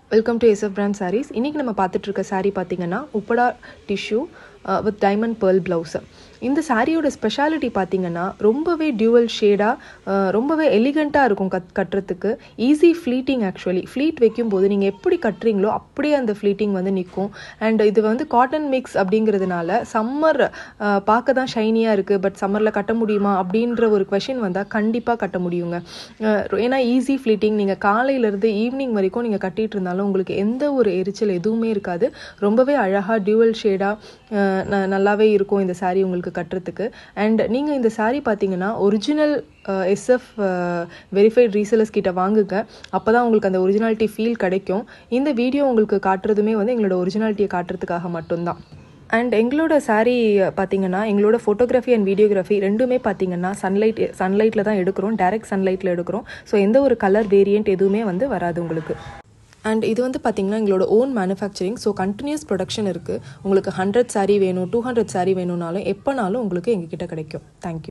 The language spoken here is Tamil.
welcome to SF brand sarees இன்றைக்கி நம்ம பார்த்துட்டு இருக்க saree பார்த்தீங்கன்னா Uppada tissue with diamond pearl blouse இந்த சாரியோட ஸ்பெஷாலிட்டி பார்த்தீங்கன்னா ரொம்பவே டியூவல் ஷேடாக ரொம்பவே எலிகண்ட்டாக இருக்கும் கட் கட்டுறதுக்கு ஈஸி ஃப்ளீட்டிங் ஆக்சுவலி ஃப்ளீட் வைக்கும்போது நீங்கள் எப்படி கட்டுறீங்களோ அப்படியே அந்த ஃப்ளீட்டிங் வந்து நிற்கும் அண்ட் இது வந்து காட்டன் மிக்ஸ் அப்படிங்கிறதுனால சம்மர் பார்க்க தான் ஷைனியாக இருக்குது பட் சம்மரில் கட்ட முடியுமா அப்படின்ற ஒரு கொஷின் வந்தால் கண்டிப்பாக கட்ட முடியுங்க அஹ் ஏன்னா ஈஸி ஃப்ளீட்டிங் நீங்கள் காலையிலேருந்து ஈவினிங் வரைக்கும் நீங்கள் கட்டிட்டு இருந்தாலும் உங்களுக்கு எந்த ஒரு எரிச்சல் எதுவுமே இருக்காது ரொம்பவே அழகாக டியூவல் ஷேடாக நல்லாவே இருக்கும் இந்த saree உங்களுக்கு கட்டுறதுக்கு அண்ட் நீங்கள் இந்த saree பார்த்தீங்கன்னா ஒரிஜினல் எஸ்எஃப் வெரிஃபைட் ரீசெலர்ஸ் கிட்ட வாங்குங்க அப்போ தான் உங்களுக்கு அந்த ஒரிஜினாலிட்டி ஃபீல் கிடைக்கும் இந்த வீடியோ உங்களுக்கு காட்டுறதுமே வந்து எங்களோட ஒரிஜினாலிட்டியை காட்டுறதுக்காக மட்டும்தான் அண்ட் எங்களோட saree பார்த்தீங்கன்னா எங்களோட ஃபோட்டோகிராஃபி அண்ட் வீடியோகிராஃபி ரெண்டுமே பார்த்தீங்கன்னா சன்லைட் சன்லைட்டில் தான் எடுக்கிறோம் டைரக்ட் சன்லைட்டில் எடுக்கிறோம் ஸோ எந்த ஒரு கலர் வேரியண்ட் எதுவுமே வந்து வராது உங்களுக்கு அண்ட் இது வந்து பார்த்தீங்கன்னா எங்களோட own manufacturing so continuous production இருக்குது உங்களுக்கு ஹண்ட்ரட் saree வேணும் டூ ஹண்ட்ரட் saree வேணும்னாலும் எப்போனாலும் உங்களுக்கு எங்ககிட்ட கிடைக்கும் தேங்க்யூ